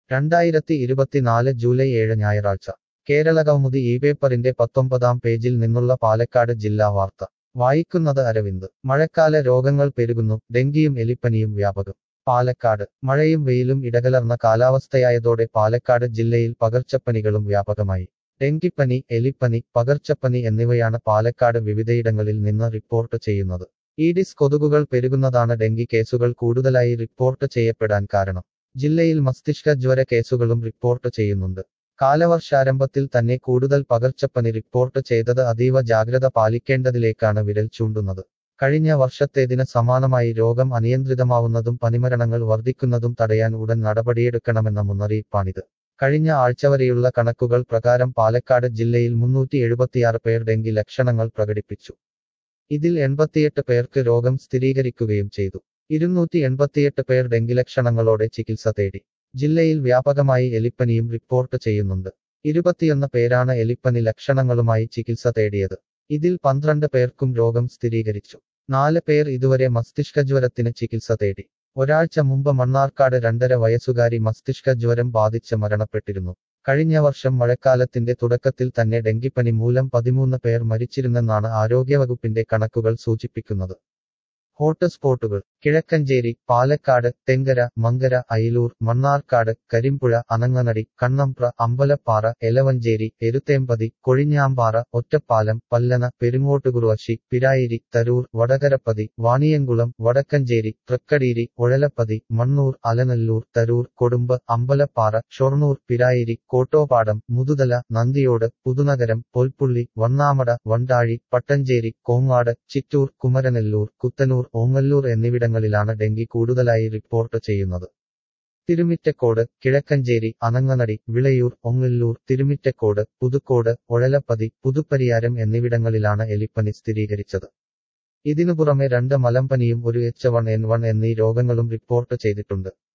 രണ്ടായിരത്തി ഇരുപത്തിനാല് ജൂലൈ ഏഴ് ഞായറാഴ്ച കേരളകൗമുദി ഈ പേപ്പറിന്റെ പത്തൊമ്പതാം പേജിൽ നിന്നുള്ള പാലക്കാട് ജില്ലാ വാർത്ത വായിക്കുന്നത് അരവിന്ദ് മഴക്കാല രോഗങ്ങൾ പെരുകുന്നു ഡെങ്കിയും എലിപ്പനിയും വ്യാപകം പാലക്കാട് മഴയും വെയിലും ഇടകലർന്ന കാലാവസ്ഥയായതോടെ പാലക്കാട് ജില്ലയിൽ പകർച്ചപ്പനികളും വ്യാപകമായി ഡെങ്കിപ്പനി എലിപ്പനി പകർച്ചപ്പനി എന്നിവയാണ് പാലക്കാട് വിവിധയിടങ്ങളിൽ നിന്ന് റിപ്പോർട്ട് ചെയ്യുന്നത് ഈഡിസ് കൊതുകുകൾ പെരുകുന്നതാണ് ഡെങ്കി കേസുകൾ കൂടുതലായി റിപ്പോർട്ട് ചെയ്യപ്പെടാൻ കാരണം ജില്ലയിൽ മസ്തിഷ്ക ജ്വര കേസുകളും റിപ്പോർട്ട് ചെയ്യുന്നുണ്ട് കാലവർഷാരംഭത്തിൽ തന്നെ കൂടുതൽ പകർച്ചപ്പനി റിപ്പോർട്ട് ചെയ്തത് അതീവ ജാഗ്രത പാലിക്കേണ്ടതിലേക്കാണ് വിരൽ ചൂണ്ടുന്നത് കഴിഞ്ഞ വർഷത്തേതിന് സമാനമായി രോഗം അനിയന്ത്രിതമാവുന്നതും പനിമരണങ്ങൾ വർദ്ധിക്കുന്നതും തടയാൻ ഉടൻ നടപടിയെടുക്കണമെന്ന മുന്നറിയിപ്പാണിത് കഴിഞ്ഞ ആഴ്ചവരെയുള്ള കണക്കുകൾ പ്രകാരം പാലക്കാട് ജില്ലയിൽ മുന്നൂറ്റി എഴുപത്തിയാറ് പേർ ഡെങ്കി ലക്ഷണങ്ങൾ പ്രകടിപ്പിച്ചു ഇതിൽ എൺപത്തിയെട്ട് പേർക്ക് രോഗം സ്ഥിരീകരിക്കുകയും ചെയ്തു ഇരുന്നൂറ്റി എൺപത്തിയെട്ട് പേർ ഡെങ്കി ലക്ഷണങ്ങളോടെ ചികിത്സ തേടി ജില്ലയിൽ വ്യാപകമായി എലിപ്പനിയും റിപ്പോർട്ട് ചെയ്യുന്നുണ്ട് ഇരുപത്തിയൊന്ന് പേരാണ് എലിപ്പനി ലക്ഷണങ്ങളുമായി ചികിത്സ തേടിയത് ഇതിൽ പന്ത്രണ്ട് പേർക്കും രോഗം സ്ഥിരീകരിച്ചു നാല് പേർ ഇതുവരെ മസ്തിഷ്കജ്വരത്തിന് ചികിത്സ തേടി ഒരാഴ്ച മുമ്പ് മണ്ണാർക്കാട് രണ്ടര വയസ്സുകാരി മസ്തിഷ്ക ജ്വരം ബാധിച്ച് മരണപ്പെട്ടിരുന്നു കഴിഞ്ഞ വർഷം മഴക്കാലത്തിന്റെ തുടക്കത്തിൽ തന്നെ ഡെങ്കിപ്പനി മൂലം പതിമൂന്ന് പേർ മരിച്ചിരുന്നെന്നാണ് ആരോഗ്യവകുപ്പിന്റെ കണക്കുകൾ സൂചിപ്പിക്കുന്നത് ഹോട്ട്സ്പോട്ടുകൾ കിഴക്കഞ്ചേരി പാലക്കാട് തെങ്കര മങ്കര അയിലൂർ മണ്ണാർക്കാട് കരിമ്പുഴ അനങ്ങനടി കണ്ണമ്പ്ര അമ്പലപ്പാറ എലവഞ്ചേരി എരുത്തേമ്പതി കൊഴിഞ്ഞാമ്പാറ ഒറ്റപ്പാലം പല്ലന പെരുങ്ങോട്ടുകുറുവശി പിരായിരി തരൂർ വടകരപ്പതി വാണിയംകുളം വടക്കഞ്ചേരി തൃക്കടീരി ഒഴലപ്പതി മണ്ണൂർ അലനല്ലൂർ തരൂർ കൊടുമ്പ് അമ്പലപ്പാറ ഷൊർണൂർ പിരായിരി കോട്ടോപാടം മുതുതല നന്ദിയോട് പുതുനഗരം പൊൽപ്പുള്ളി വണ്ണാമട വണ്ടാഴി പട്ടഞ്ചേരി കോങ്ങാട് ചിറ്റൂർ കുമരനെല്ലൂർ കുത്തനൂർ ഓങ്ങല്ലൂർ എന്നിവിടങ്ങളിലാണ് ഡെങ്കി കൂടുതലായി റിപ്പോർട്ട് ചെയ്യുന്നത് തിരുമിറ്റക്കോട് കിഴക്കഞ്ചേരി അനങ്ങനടി വിളയൂർ ഒങ്ങല്ലൂർ തിരുമിറ്റക്കോട് പുതുക്കോട് ഒഴലപ്പതി പുതുപ്പരിയാരം എന്നിവിടങ്ങളിലാണ് എലിപ്പനി സ്ഥിരീകരിച്ചത് ഇതിനു പുറമെ രണ്ട് മലമ്പനിയും ഒരു എച്ച് വൺ എൻ വൺ എന്നീ രോഗങ്ങളും റിപ്പോർട്ട് ചെയ്തിട്ടുണ്ട്